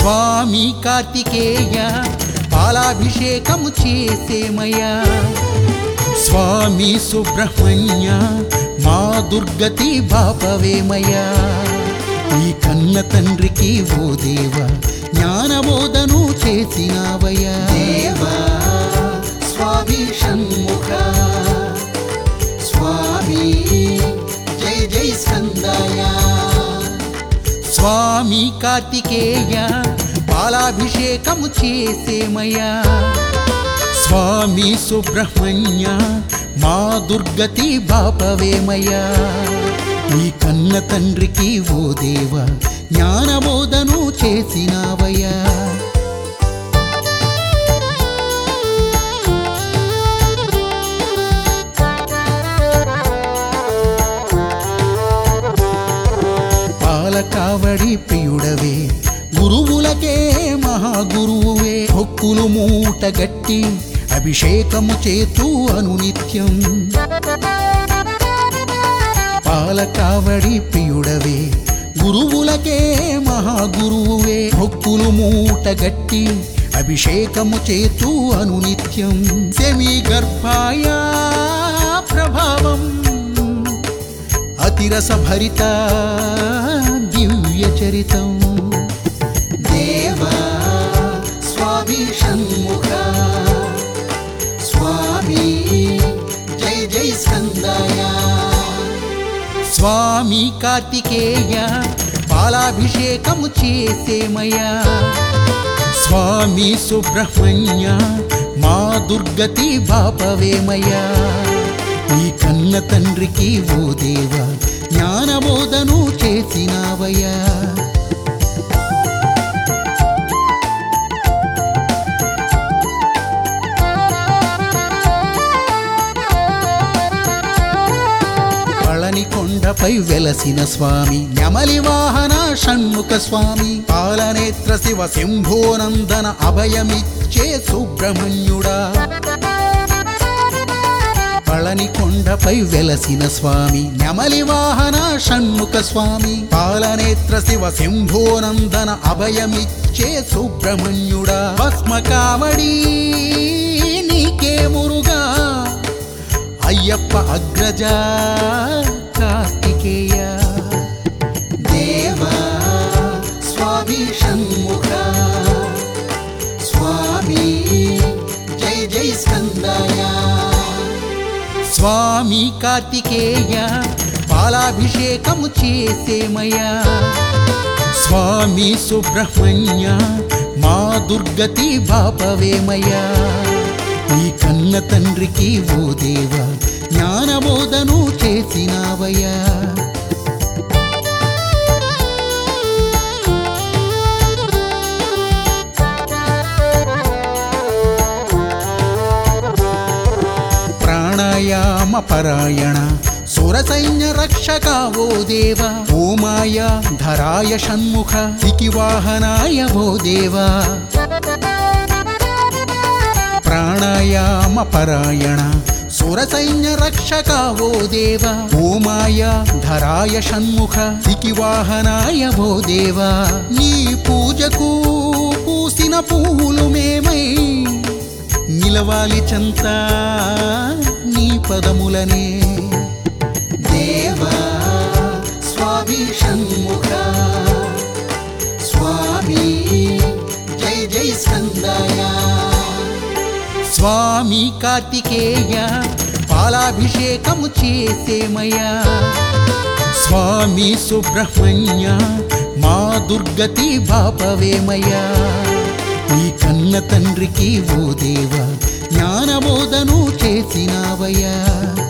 స్వామి కార్తికేయ పాలాభిషేకము చేసేమయ్యా స్వామి సుబ్రహ్మణ్య మా దుర్గతి బాపవేమయ్యా ఈ కన్న తండ్రికి ఓ దేవ జ్ఞానబోధను చేసినావయ్యా దేవా స్వామి షణ్ముఖ స్వామి జై జై స్కందయ స్వామి కార్తికేయ పాలాభిషేకము చేసేమయ్యా స్వామి సుబ్రహ్మణ్య మా దుర్గతి బాపవేమయ్యా ఈ కన్న తండ్రికి ఓ దేవ జ్ఞానబోధను చేసినావయ్యా పాలకావడి ప్రియుడవే గురువులకే మహాగురువువే హొక్కులు మూటగట్టి అభిషేకము చేతూ అనునిత్యం పాలకావడి ప్రియుడవే గురువులకే మహాగురువువే హొక్కులు మూటగట్టి అభిషేకము చేతూ అనునిత్యం సెమి గర్భాయ ప్రభావం అతిరస భరిత దివ్య చరితం దేవా స్వామి షణ్ముఖ స్వామి జై జై స్కందయ స్వామి కార్తికేయ పాలాభిషేకము చేసేమయ్యా స్వామి సుబ్రహ్మణ్య మా దుర్గతి బాపవేమయ్యా ఈ కన్న తండ్రికి ఓ దేవ జ్ఞానబోధను చేసినావయ్యా పళని కొండపై వెలసిన స్వామి నెమలి వాహన షణ్ముఖ స్వామి పాలనేత్ర శివ శంభోనందన అభయమిచ్చే సుబ్రహ్మణ్యుడా పళని కొండపై వెలసిన స్వామి నెమలి వాహన షణ్ముఖ స్వామి పాలనేత్ర శివ శంభోనందన అభయమిచ్చే సుబ్రహ్మణ్యుడా భస్మకావడి నీకే మురుగా అయ్యప్ప అగ్రజ కార్తికేయ దేవా స్వామి షణ్ముఖ స్వామి జై జై స్కందయ స్వామి కార్తికేయ పాలాభిషేకము చేసేమయ్యా స్వామి సుబ్రహ్మణ్య మా దుర్గతి బాపవేమయ్యా ఈ కన్న తండ్రికి ఓ దేవ జ్ఞానబోధను చేసినావయ్యా ప్రాణాయామ పరాయణ సురసైన్య రక్షక ఓ దేవ ఓమాయ ధరాయ షణ్ముఖ సికివాహనాయ ఓ దేవా ప్రాణాయామ పరాయణ సురసైన్య రక్షక ఓ దేవ ఓమాయ ధరాయ షణ్ముఖ సికివాహనాయ ఓ దేవా నీ పూజకు పూసిన పువ్వులు మేమై నిలవాలి చంత నీ పదములనే దేవా స్వామి షణ్ముఖ స్వామి జై జై స్కందయ స్వామి కార్తికేయ పాలాభిషేకము చేసేమయ్యా స్వామి సుబ్రహ్మణ్య మా దుర్గతి బాపవేమయ్యా ఈ కన్న తండ్రికి ఓ దేవ జ్ఞానబోధను చేసినావయ్యా